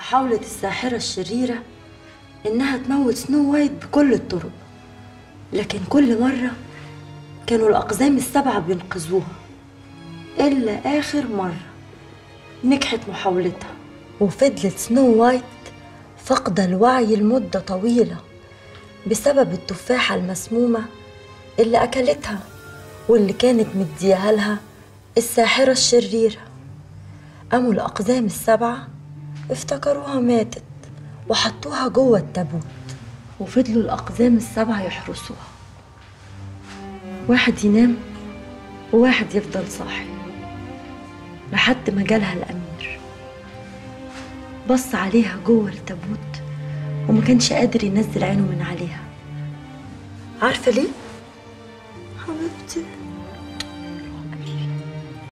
حاولت الساحرة الشريرة إنها تموت سنو وايت بكل الطرق لكن كل مرة كانوا الأقزام السبعة بينقذوها إلا آخر مرة نجحت محاولتها وفضلت سنو وايت فاقدة الوعي لمدة طويلة بسبب التفاحة المسمومة اللي أكلتها واللي كانت مديها لها الساحرة الشريرة قاموا الأقزام السبعة افتكروها ماتت وحطوها جوه التابوت وفضلوا الأقزام السبعة يحرسوها واحد ينام وواحد يفضل صاحي لحد ما جالها الأمير بص عليها جوه التابوت وما كانش قادر ينزل عينه من عليها عارفة ليه؟ حبيبتي